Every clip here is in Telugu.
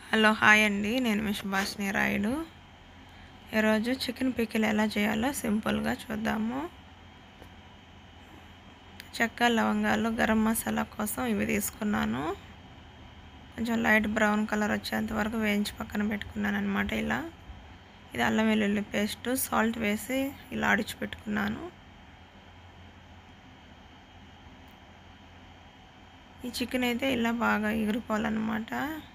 హలో హాయ్ అండి నేను మీ సుభాష్ని రాయుడు ఈరోజు చికెన్ పికిల్ ఎలా చేయాలో సింపుల్గా చూద్దాము చెక్క లవంగాలు గరం మసాలా కోసం ఇవి తీసుకున్నాను కొంచెం లైట్ బ్రౌన్ కలర్ వచ్చేంత వరకు వేయించి పక్కన పెట్టుకున్నాను అనమాట ఇలా ఇది అల్లం వెల్లుల్లి పేస్ట్ సాల్ట్ వేసి ఇలా ఆడిచి పెట్టుకున్నాను ఈ చికెన్ అయితే ఇలా బాగా ఎగిరిపోవాలన్నమాట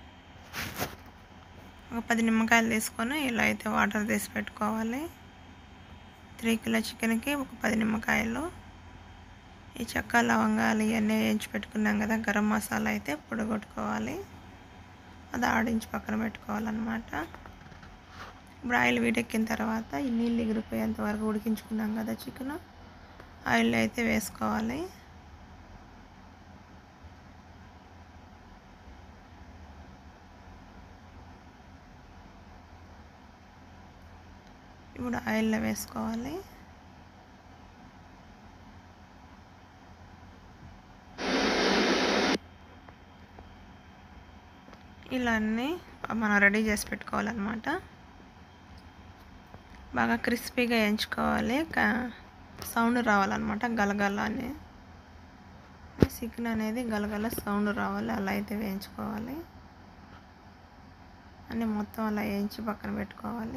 ఒక పది నిమ్మకాయలు తీసుకొని ఇలా అయితే వాటర్ తీసి పెట్టుకోవాలి త్రీ కిలో చికెన్కి ఒక పది నిమ్మకాయలు ఈ చెక్క లవంగాలు ఇవన్నీ వేయించి పెట్టుకున్నాం కదా గరం మసాలా అయితే పొడగొట్టుకోవాలి అది ఆడించి పక్కన పెట్టుకోవాలన్నమాట ఇప్పుడు ఆయిల్ వీటెక్కిన తర్వాత ఈ నీళ్ళు ఎగిరిపోయేంత వరకు ఉడికించుకున్నాం కదా చికెన్ ఆయిల్ అయితే వేసుకోవాలి ఇప్పుడు ఆయిల్లో వేసుకోవాలి ఇలా అన్నీ మనం రెడీ చేసి పెట్టుకోవాలన్నమాట బాగా క్రిస్పీగా వేయించుకోవాలి సౌండ్ రావాలన్నమాట గలగల అని చికెన్ అనేది గలగల సౌండ్ రావాలి అలా అయితే వేయించుకోవాలి అన్నీ మొత్తం అలా వేయించి పక్కన పెట్టుకోవాలి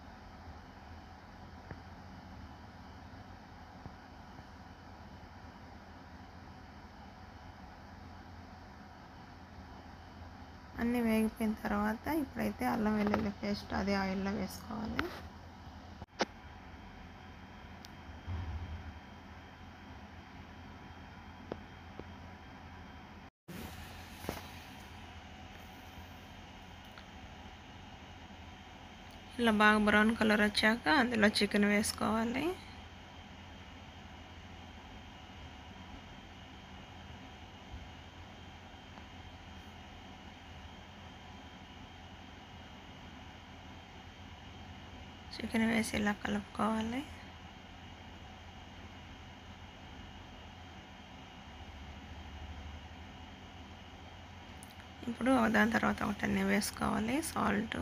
అన్నీ వేగిపోయిన తర్వాత ఇప్పుడైతే అల్లం వెల్లుల్లి పేస్ట్ అదే ఆయిల్లో వేసుకోవాలి ఇలా బాగా బ్రౌన్ కలర్ వచ్చాక అందులో చికెన్ వేసుకోవాలి చికెన్ వేసి ఇలా కలుపుకోవాలి ఇప్పుడు దాని తర్వాత ఒకటన్నీ వేసుకోవాలి సాల్ట్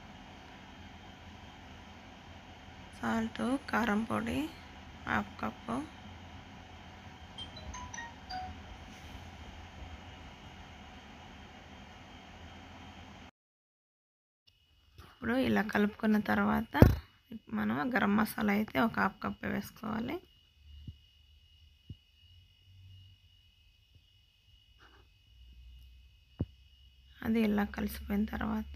సాల్ట్ కారం పొడి హాఫ్ కప్పు ఇప్పుడు ఇలా కలుపుకున్న తర్వాత మనం గరం మసాలా అయితే ఒక హాఫ్ కప్ వేసుకోవాలి అది ఇలా కలిసిపోయిన తర్వాత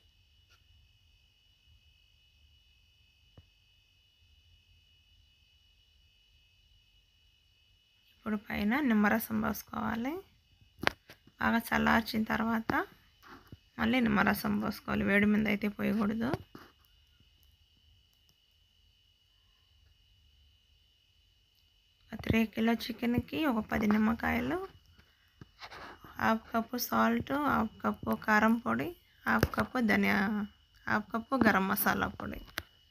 ఇప్పుడు పైన నిమ్మరసం పోసుకోవాలి బాగా చల్లార్చిన తర్వాత మళ్ళీ నిమ్మరసం పోసుకోవాలి వేడి మీద అయితే పోయకూడదు త్రీ కిలో చికెన్కి ఒక పది నిమ్మకాయలు half cup salt half cup కారం పొడి హాఫ్ కప్పు ధనియా హాఫ్ కప్పు గరం మసాలా పొడి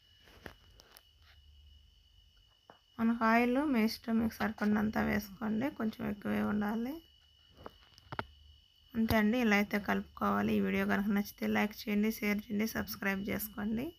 మనకు ఆయిల్ మీ ఇష్టం మీకు సరిపడినంత వేసుకోండి కొంచెం ఎక్కువే ఉండాలి అంతే అండి ఇలా అయితే కలుపుకోవాలి ఈ వీడియో కనుక నచ్చితే లైక్ చేయండి షేర్ చేయండి సబ్స్క్రైబ్ చేసుకోండి